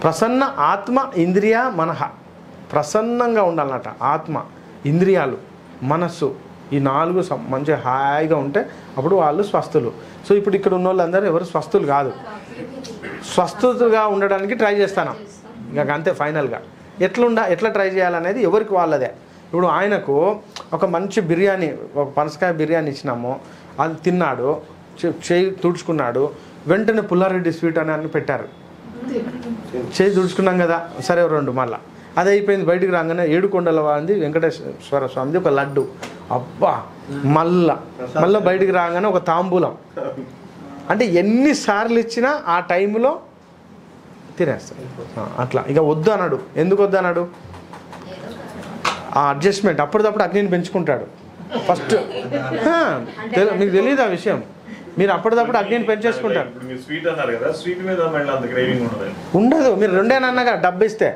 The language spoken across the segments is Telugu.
ప్రసన్న ఆత్మ ఇంద్రియ మనహ ప్రసన్నంగా ఉండాలన్నట ఆత్మ ఇంద్రియాలు మనస్సు ఈ నాలుగు సం- మంచిగా హాయిగా ఉంటే అప్పుడు వాళ్ళు స్వస్థులు సో ఇప్పుడు ఇక్కడ ఉన్న వాళ్ళందరూ ఎవరు స్వస్థులు కాదు స్వస్థతగా ఉండడానికి ట్రై చేస్తాను ఇక అంతే ఫైనల్గా ఎట్లుండా ఎట్లా ట్రై చేయాలనేది ఎవరికి వాళ్ళదే ఇప్పుడు ఆయనకు ఒక మంచి బిర్యానీ ఒక పనసకాయ బిర్యానీ ఇచ్చినాము అది తిన్నాడు చే- చేయి తుడుచుకున్నాడు వెంటనే పుల్లారెడ్డి స్వీట్ అని అని పెట్టారు చేయి తుడుచుకున్నాం కదా సరే రెండు మళ్ళా అది అయిపోయింది బయటికి రాగానే ఏడుకొండల వాంది వెంకటేశ్వర స్వామిది ఒక లడ్డు అబ్బా మళ్ళా మళ్ళీ బయటికి రాగానే ఒక తాంబూలం అంటే ఎన్నిసార్లు ఇచ్చినా ఆ టైంలో తినేస్తాడు ఆ, అట్లా ఇక వద్దు అన్నాడు ఎందుకు వద్దు అన్నాడు ఆ అడ్జస్ట్మెంట్ అప్పటిదప్పుడు అగ్నిని పెంచుకుంటాడు ఫస్ట్ మీకు తెలియదు ఆ విషయం మీరు అప్పటిదప్పుడు అగ్నిని పెంచేసుకుంటారు ఇప్పుడు మీరు స్వీట్ అన్నారు కదా స్వీట్ మీద మళ్ళీ అంత క్రేవింగ్ ఉండదు ఉండదు మీరు రెండేనన్నాగా డబ్బు ఇస్తే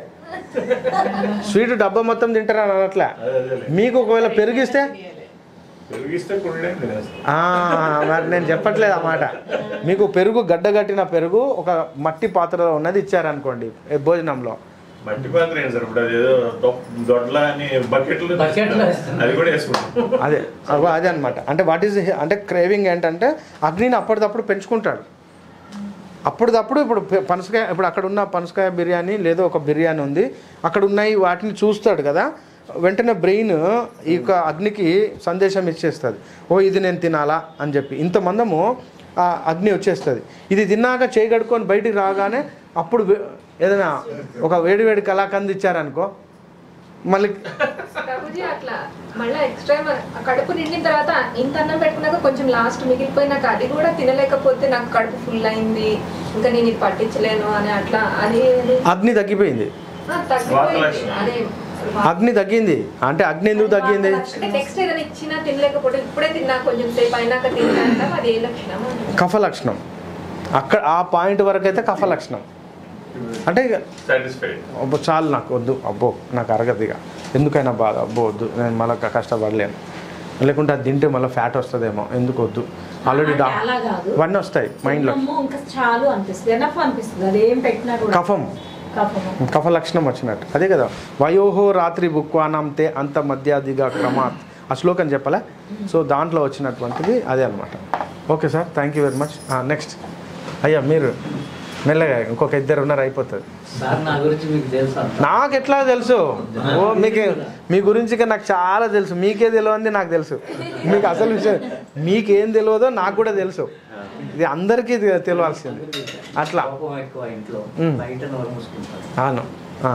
స్వీట్ డబ్బా మొత్తం తింటారని అనట్లే అదే అదేలే మీకు ఒకవేళ పెరిగిస్తే పెరిగిస్తే కొన్ని తినేస్తాం ఆ, మరి నేను చెప్పట్లేదు ఆ మాట మీకు పెరుగు గడ్డగట్టిన పెరుగు ఒక మట్టి పాత్రలో ఉన్నది ఇచ్చారనుకోండి ఏ భోజనంలో మట్టి పాత్ర ఏంటి సార్ ఇప్పుడు అది ఏదో దొ- దొడ్ల అని బకెట్లు బకెట్లో వేస్తున్నారు. అది కూడా వేసుకుంటాం అదే అగో అదే అనమాట అంటే వాట్ ఈస్ అంటే క్రేవింగ్ ఏంటంటే అగ్నిని అప్పటిదప్పుడు పెంచుకుంటాడు అప్పటిదప్పుడు ఇప్పుడు పె- పనసకాయ ఇప్పుడు అక్కడ ఉన్న పనసకాయ బిర్యానీ లేదో ఒక బిర్యానీ ఉంది అక్కడ ఉన్నాయి వాటిని చూస్తాడు కదా వెంటనే బ్రెయిన్ ఈ యొక్క అగ్నికి సందేశం ఇచ్చేస్తుంది ఓ ఇది నేను తినాలా అని చెప్పి ఇంత మందము ఆ అగ్ని వచ్చేస్తుంది ఇది తిన్నాక చేయగడుకొని బయటికి రాగానే అప్పుడు వే- ఏదైనా ఒక వేడి వేడి కళాకంది ఇచ్చారనుకో మళ్ళీ ప్రభుజీ అట్లా మళ్ళీ ఎక్స్ట్రా కడుపు నిండిన తర్వాత ఇంత అన్నం పెట్టుకున్నాక కొంచెం లాస్ట్ మిగిలిపోయినాక అది కూడా తినలేకపోతే నాకు కడుపు ఫుల్ అయింది ఇంకా నేను ఇది పట్టించలేను అని అట్లా అది అగ్ని తగ్గిపోయింది ఆ, తగ్గిపోయింది వాతలక్షణం. అదే అగ్ని తగ్గింది అంటే అగ్ని ఎందుకు తగ్గింది అంటే నెక్స్ట్ ఏదైనా ఇచ్చినా తినలేకపోతే ఇప్పుడే తిన్నా కొంచెం సేపు అయినాక తిన్నా అది ఏ లక్షణం అని. కఫ లక్షణం అక్కడ ఆ పాయింట్ వరకు అయితే కఫ లక్షణం అంటే ఇక సాటిస్ఫైడ్ అబ్బో చాలు నాకు వద్దు అబ్బో నాకు అరగదు ఇక ఎందుకైనా బాధ అబ్బో వద్దు నేను మళ్ళీ కష్టపడలేను లేకుంటే అది తింటే మళ్ళీ ఫ్యాట్ వస్తుందేమో ఎందుకు వద్దు ఆల్రెడీ డా అలా కాదు ఇవన్నీ వస్తాయి మైండ్లో అమ్మో, ఇంకా చాలు అనిపిస్తుంది ఎనఫ్ అనిపిస్తుంది అది ఏం పెట్టినా కూడా కఫం కఫము కఫ లక్షణం వచ్చినట్టు అదే కదా వయోహో రాత్రి బుక్వానం తే అంత మధ్యాదిగా క్రమాత్ ఆ శ్లోకం చెప్పలే సో దాంట్లో వచ్చినటువంటిది అదే అనమాట okay sir thank you very much next అయ్యా మీరు మెల్లగా ఇంకొక ఇద్దరు ఉన్నారు అయిపోతుంది సార్ నా గురించి మీకు తెలుసు అంత నాకు ఎట్లా తెలుసు ఓ మీకు మీ గురించి ఇక నాకు చాలా తెలుసు మీకే తెలియంది నాకు తెలుసు మీకు అసలు విషయం మీకేం తెలియదో నాకు కూడా తెలుసు ఇది అందరికీ తె- తెలియాల్సింది అట్లా కోపం ఎక్కువ ఇంట్లో మ్. బయట నోరు మూసుకుంటారు అవును ఆ.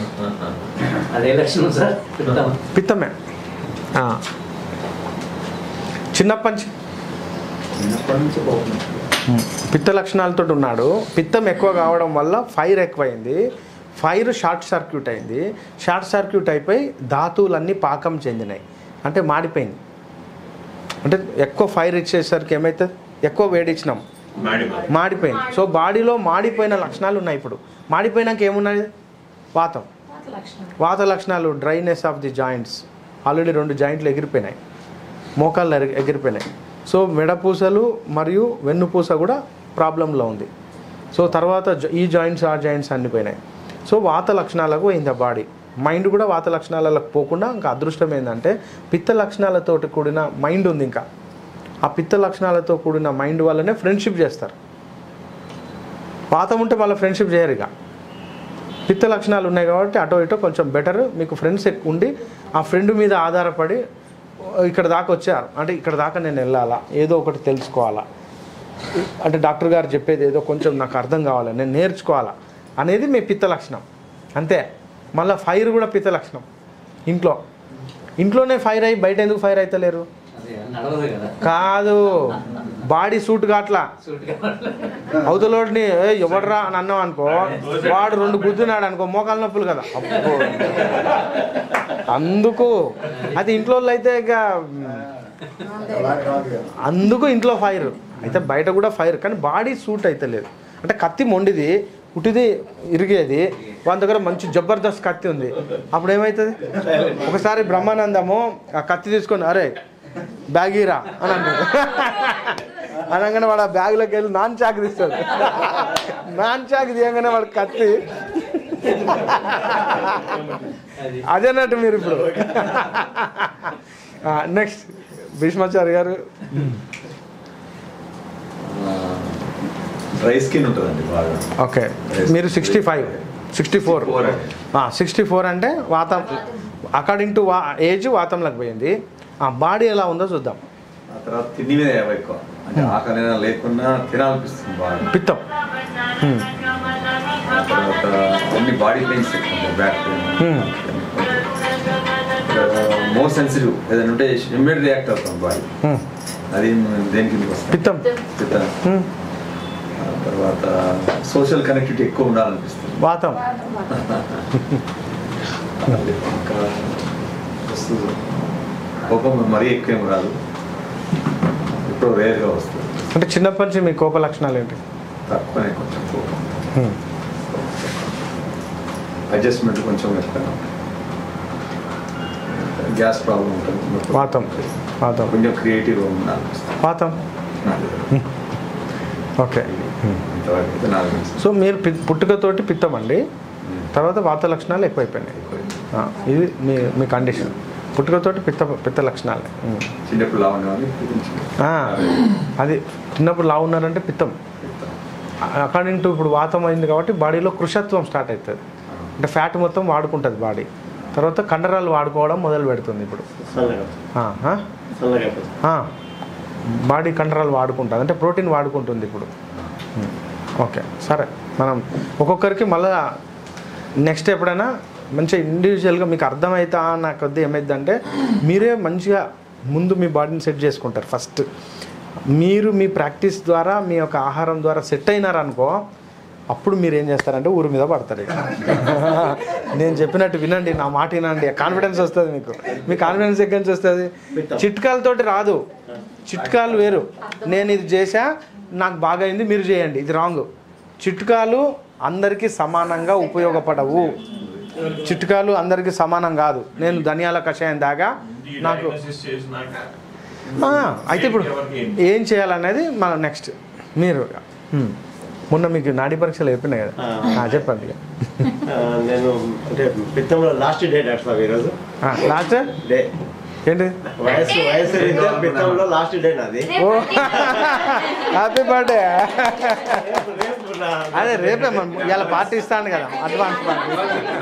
అదే లక్షణం సార్ చెప్తామా పిత్తమే ఆ. చిన్నప్పటి నుంచి చిన్నప్పటి నుంచి కోపం పిత్త లక్షణాలతో ఉన్నాడు పిత్తం ఎక్కువ కావడం వల్ల ఫైర్ ఎక్కువైంది ఫైర్ షార్ట్ సర్క్యూట్ అయింది షార్ట్ సర్క్యూట్ అయిపోయి ధాతువులన్నీ పాకం చెందినాయి అంటే మాడిపోయింది అంటే ఎక్కువ ఫైర్ ఇచ్చేసరికి ఏమవుతుంది ఎక్కువ వేడి ఇచ్చినాం మాడిపోయి మాడిపోయింది సో బాడీలో మాడిపోయిన లక్షణాలు ఉన్నాయి ఇప్పుడు మాడిపోయినాక ఏమున్నది వాతం పాత లక్షణం వాత లక్షణాలు dryness of the joints already రెండు జాయింట్లు ఎగిరిపోయినాయి మోకాళ్ళు ఎగి- ఎగిరిపోయినాయి సో మెడపూసలు మరియు వెన్నుపూస కూడా ప్రాబ్లంలో ఉంది సో తర్వాత జ- ఈ జాయింట్స్ ఆ జాయింట్స్ అన్ని పోయినాయి సో వాత లక్షణాలకు పోయింది ఆ బాడీ మైండ్ కూడా వాత లక్షణాలకు పోకుండా ఇంకా అదృష్టం ఏంటంటే పిత్త లక్షణాలతోటి కూడిన మైండ్ ఉంది ఇంకా ఆ పిత్త లక్షణాలతో కూడిన మైండ్ వల్లనే ఫ్రెండ్షిప్ చేస్తారు వాతం ఉంటే మళ్ళీ ఫ్రెండ్షిప్ చేయరు ఇక పిత్త లక్షణాలు ఉన్నాయి కాబట్టి అటో ఇటో కొంచెం బెటర్ మీకు ఫ్రెండ్స్ ఎక్కువ ఉండి ఆ ఫ్రెండ్ మీద ఆధారపడి ఇక్కడ దాకా వచ్చారు అంటే ఇక్కడ దాకా నేను వెళ్ళాలా ఏదో ఒకటి తెలుసుకోవాలా అంటే డాక్టర్ గారు చెప్పేది ఏదో కొంచెం నాకు అర్థం కావాలి నేను నేర్చుకోవాలా అనేది మీ పిత్త లక్షణం అంతే మళ్ళీ ఫైర్ కూడా పిత్త లక్షణం ఇంట్లో ఇంట్లోనే ఫైర్ అయ్యి బయట ఎందుకు ఫైర్ అవుతలేరు అదే నడవదు కదా కాదు బాడీ సూట్ కాట్లా సూటిగా అవతలోడిని "ఏ, ఎవడ్రా అని అన్నాం అనుకో వాడు రెండు గుద్దునాడు అనుకో మోకాలు నొప్పులు కదా అబ్బో అందుకు అది ఇంట్లో వాళ్ళు అయితే ఇక అందుకు ఇంట్లో ఫైర్ అయితే బయట కూడా ఫైర్ కానీ బాడీ సూట్ అయితే లేదు అంటే కత్తి మొండిది ఉటిది ఇరిగేది వాళ్ళ దగ్గర మంచి జబర్దస్త్ కత్తి ఉంది అప్పుడు ఏమవుతుంది ఒకసారి బ్రహ్మానందము ఆ కత్తి తీసుకొని అరే బ్యాగీరా అని అంటాడు అనగానే వాడు ఆ బ్యాగ్లోకి వెళ్ళి నాన్ చాక్ తీస్తాడు నాన్ చాక్ తీయగానే వాడు కత్తి అది అదేనట్టు మీరు ఇప్పుడు నెక్స్ట్ భీష్మాచారి గారు డ్రై స్కిన్ ఉంటుందండి బాగా ఓకే మీరు sixty five sixty four 64 sixty four అంటే వాతం అకార్డింగ్ టు వా ఏజ్ వాతంలోకి పోయింది ఆ బాడీ ఎలా ఉందో చూద్దాం ఆ తర్వాత తిండి మీద ఏవో ఎక్కువ అంటే ఆకలి అయినా లేకున్నా తినాలనిపిస్తుంది బాగా పిత్తం హ్మ్. ఆ తర్వాత అన్ని బాడీ పెయిన్స్ ఎక్కువ back Hmm. Pain more sensitive ఏదైనా ఉంటే ఇమ్మీడియట్ రియాక్ట్ అవుతాం బాడీ హ్మ్. అది దేనికి వస్తుంది పిత్తం పిత్తం. హ్మ్. ఆ తర్వాత సోషల్ కనెక్టివిటీ ఎక్కువ ఉండాలనిపిస్తుంది వాతం ఇంకా వస్తుంది కోపం మరీ ఎక్కువ ఏం రాదు ఇప్పుడు రేర్గా వస్తుంది అంటే చిన్నప్పటి నుంచి మీ కోప లక్షణాలు ఏంటి తక్కువనే కొంచెం కోపం హ్మ్. అడ్జస్ట్మెంట్ కొంచెం ఎక్కువ గ్యాస్ ప్రాబ్లం ఉంటుంది వాతం వాతం కొంచెం క్రియేటివ్గా ఉండాలి వాతం ఓకే హ్మ్. ఇంతవరకు అయితే నాకు తెలుసు. సో మీరు పి- పుట్టుకతోటి పిత్తం అండి తర్వాత వాత లక్షణాలు ఎక్కువైపోయినాయి ఆ, ఇది మీ మీ కండిషన్ పుట్టుకతోటి పిత్త పిత్త లక్షణాలు హ్మ్. చిన్నప్పుడు లావణ్యమని పిలిచింది. ఆ, అది చిన్నప్పుడు లావు ఉన్నారంటే పిత్తం అకార్డింగ్ టు ఇప్పుడు వాతం అయింది కాబట్టి బాడీలో కృషత్వం స్టార్ట్ అవుతుంది అంటే ఫ్యాట్ మొత్తం వాడుకుంటుంది బాడీ తర్వాత కండరాలు వాడుకోవడం మొదలు పెడుతుంది ఇప్పుడు ఆ, ఆ? ఆ, బాడీ కండరాలు వాడుకుంటుంది అంటే ప్రోటీన్ వాడుకుంటుంది ఇప్పుడు ఉమ్, ఓకే సరే మనం ఒక్కొక్కరికి మళ్ళా నెక్స్ట్ ఎప్పుడైనా మంచిగా ఇండివిజువల్గా మీకు అర్థమవుతా నా కొద్ది ఏమైందంటే మీరే మంచిగా ముందు మీ బాడీని సెట్ చేసుకుంటారు ఫస్ట్ మీరు మీ ప్రాక్టీస్ ద్వారా మీ యొక్క ఆహారం ద్వారా సెట్ అయినారనుకో అప్పుడు మీరు ఏం చేస్తారంటే ఊరి మీద పడతారు ఇక. నేను చెప్పినట్టు వినండి నా మాట వినండి కాన్ఫిడెన్స్ వస్తుంది మీకు మీ కాన్ఫిడెన్స్ ఎక్కడి నుంచి వస్తుంది చిట్కాలతోటి రాదు చిట్కాలు వేరు నేను ఇది చేశా నాకు బాగా అయింది మీరు చేయండి ఇది రాంగ్ చిట్కాలు అందరికీ సమానంగా ఉపయోగపడవు చిట్కాలు అందరికీ సమానం కాదు నేను ధనియాల కషాయం దాగా నాకు ఆ, అయితే ఇప్పుడు ఏం చేయాలనేది మన నెక్స్ట్ మీరు హ్మ్. మొన్న మీకు నాడీ పరీక్షలు చెప్పినాయి కదా ఆ, చెప్పండి ఇక. ఆ, నేను అంటే పిత్తంలో లాస్ట్ డే డాక్టర్ సాబ్ ఈరోజు ఆ, లాస్ట్ డే ఏంటి వయసు వయసు రీత్యా పిత్తంలో లాస్ట్ డే నాది ఓ హ్యాపీ బర్త్డే రేపు నా- అదే రేపే మనం ఇలా పార్టీ ఇస్తాను కదా అడ్వాన్స్ పార్టీ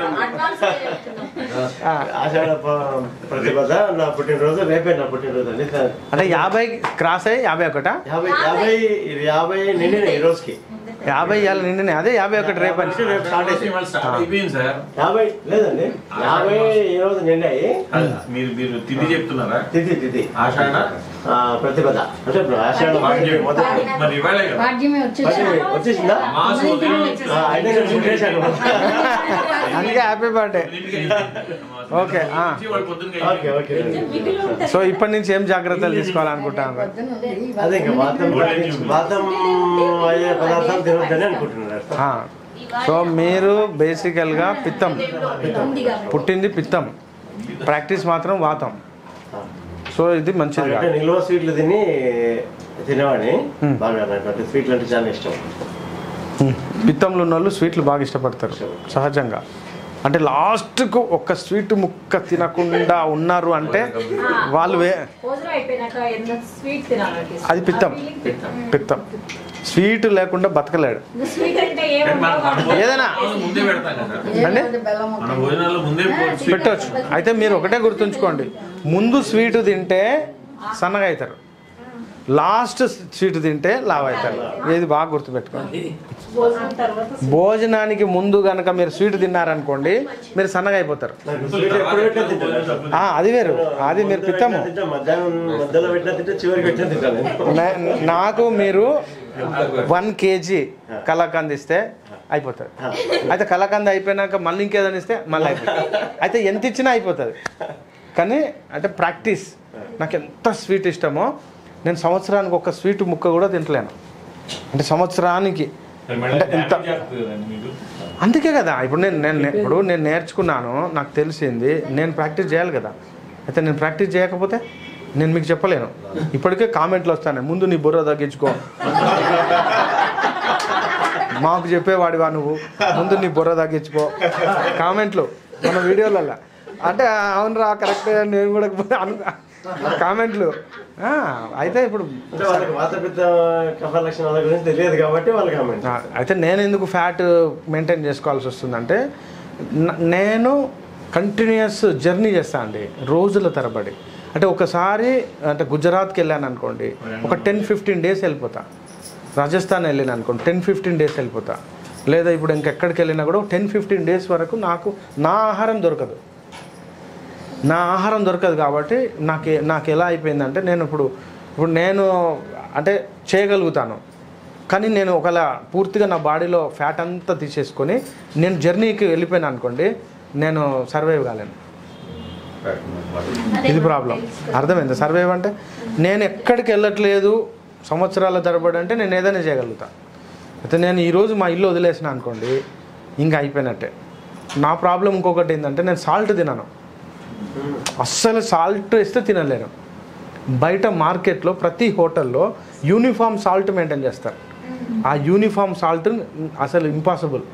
ఆ, ఆషాఢ ప- ప్రతిపద నా పుట్టినరోజు రేపే నా పుట్టినరోజు అండి అంటే యాభై క్రాస్ అయ్యి యాభై ఒకటా యాభై యాభై యాభై నిండిన ఈ రోజుకి యాభై ఇవాళ నిండినాయి అదే యాభై ఒకటి రేపు అని నుంచి రేపు స్టార్ట్ అయింది అయిపోయింది సార్ యాభై లేదండి యాభై ఈ రోజు నిండాయి మీరు మీరు తిండి చెప్తున్నారా తిథి తిథి ఆషాఢ ఆ, ప్రతిపద అంటే ఇప్పుడు ఆషాఢ వాణిజ్యం. మొదటి మరి ఇవ్వాలే కదా వాద్యమే వచ్చేసి వచ్చి- వచ్చేసిందా మాస్ ఉదయం ఆ, అయితే నేను చూసేశాను అందుకే హ్యాపీ బర్త్డే ఓకే, ఆ. ఓకే ఓకే సో ఇప్పటి నుంచి ఏం జాగ్రత్తలు తీసుకోవాలనుకుంటాను అదే ఇంకా వాతం వాతం అయ్యే పదార్థాలు తినొద్దని అనుకుంటున్నారు ఆ, సో మీరు బేసికల్గా పిత్తం పుట్టింది పిత్తం ప్రాక్టీస్ మాత్రం వాతం సో ఇది మంచిది అంటే కాదు నిల్వ స్వీట్లు తిని తినేవాడిని Hmm. బాగా నాకు అంటే స్వీట్లు అంటే చాలా ఇష్టం ఉమ్. పిత్తంలో ఉన్న వాళ్ళు స్వీట్లు బాగా ఇష్టపడతారు సహజంగా అంటే లాస్ట్కు ఒక్క స్వీట్ ముక్క తినకుండా ఉన్నారు అంటే వాళ్ళు వే భోజనం అయిపోయినాక ఏదైనా స్వీట్ తినాలనిపిస్తుంది అది పిత్తం పిత్తం స్వీట్ లేకుండా బతకలేడు స్వీట్ అంటే ఏమన్నా ఏదైనా ముందే పెడతాం కదా అంటే మన భోజనాల్లో ముందే పోసి పెట్టవచ్చు అయితే మీరు ఒకటే గుర్తుంచుకోండి ముందు స్వీట్ తింటే సన్నగా అవుతారు లాస్ట్ స్వీట్ తింటే లావ్ అవుతారు ఇది బాగా గుర్తుపెట్టుకోండి భోజనం తర్వాత భోజనానికి ముందు కనుక మీరు స్వీట్ తిన్నారనుకోండి మీరు సన్నగా అయిపోతారు నాకు స్వీట్ ఎప్పుడు పెట్టినా తింటాను ఆ, అది వేరు అది మీరు పిత్తము తింటా మధ్యాహ్నం మధ్యలో పెట్టినా తింటా చివరికి పెట్టినా తింటాను నేను. నా- నాకు మీరు వన్ కేజీ కలాకంద్ ఇస్తే అయిపోతుంది అయితే కలాకంద్ అయిపోయినాక మళ్ళీ ఇంకేదైనా ఇస్తే మళ్ళీ అయిపోతుంది అయితే ఎంత ఇచ్చినా అయిపోతుంది కానీ అంటే ప్రాక్టీస్ నాకు ఎంత స్వీట్ ఇష్టమో నేను సంవత్సరానికి ఒక స్వీట్ ముక్క కూడా తింటలేను అంటే సంవత్సరానికి అంటే ఇంత మీకు అందుకే కదా ఇప్పుడు నేను నేను నే- ఇప్పుడు నేను నేర్చుకున్నాను నాకు తెలిసింది నేను ప్రాక్టీస్ చేయాలి కదా అయితే నేను ప్రాక్టీస్ చేయకపోతే నేను మీకు చెప్పలేను ఇప్పటికే కామెంట్లు వస్తాను ముందు నీ బుర్ర తగ్గించుకో మాకు చెప్పేవాడివా నువ్వు ముందు నీ బుర్ర తగ్గించుకో కామెంట్లు మన వీడియోలలో అంటే అవునరా కరెక్ట్ నేను కూడా అను కామెంట్లు ఆ, అయితే ఇప్పుడు అంటే వాళ్ళకి వాత పెద్ద కఫ లక్షణాల గురించి తెలియదు కాబట్టి వాళ్ళకి కామెంట్ ఆ, అయితే నేను ఎందుకు ఫ్యాట్ మెయింటైన్ చేసుకోవాల్సి వస్తుందంటే న- నేను కంటిన్యూస్ జర్నీ చేస్తాను అండి రోజుల తరబడి అంటే ఒకసారి అంటే గుజరాత్కి వెళ్ళాను అనుకోండి ఒక టెన్ ఫిఫ్టీన్ డేస్ వెళ్ళిపోతా రాజస్థాన్ వెళ్ళాను అనుకోండి టెన్ ఫిఫ్టీన్ డేస్ వెళ్ళిపోతా లేదా ఇప్పుడు ఇంకెక్కడికి వెళ్ళినా కూడా టెన్ ఫిఫ్టీన్ డేస్ వరకు నాకు నా ఆహారం దొరకదు నా ఆహారం దొరకదు కాబట్టి నాకు ఏ- నాకు ఎలా అయిపోయిందంటే నేను ఇప్పుడు ఇప్పుడు నేను అంటే చేయగలుగుతాను కానీ నేను ఒకవేళ పూర్తిగా నా బాడీలో ఫ్యాట్ అంతా తీసేసుకొని నేను జర్నీకి వెళ్ళిపోయాను అనుకోండి నేను సర్వైవ్ కాలేను ఇది ప్రాబ్లం అర్థమైంది సర్వైవ్ అంటే నేను ఎక్కడికి వెళ్ళట్లేదు సంవత్సరాల తరబడి అంటే నేను ఏదైనా చేయగలుగుతా అయితే నేను ఈరోజు మా ఇల్లు వదిలేసిన అనుకోండి ఇంకా అయిపోయినట్టే నా ప్రాబ్లం ఇంకొకటి ఏంటంటే నేను సాల్ట్ తినను అస్సలు సాల్ట్ వేస్తే తినలేను బయట మార్కెట్లో ప్రతి హోటల్లో యూనిఫామ్ సాల్ట్ మెయింటైన్ చేస్తారు ఆ యూనిఫామ్ సాల్ట్ అసలు ఇంపాసిబుల్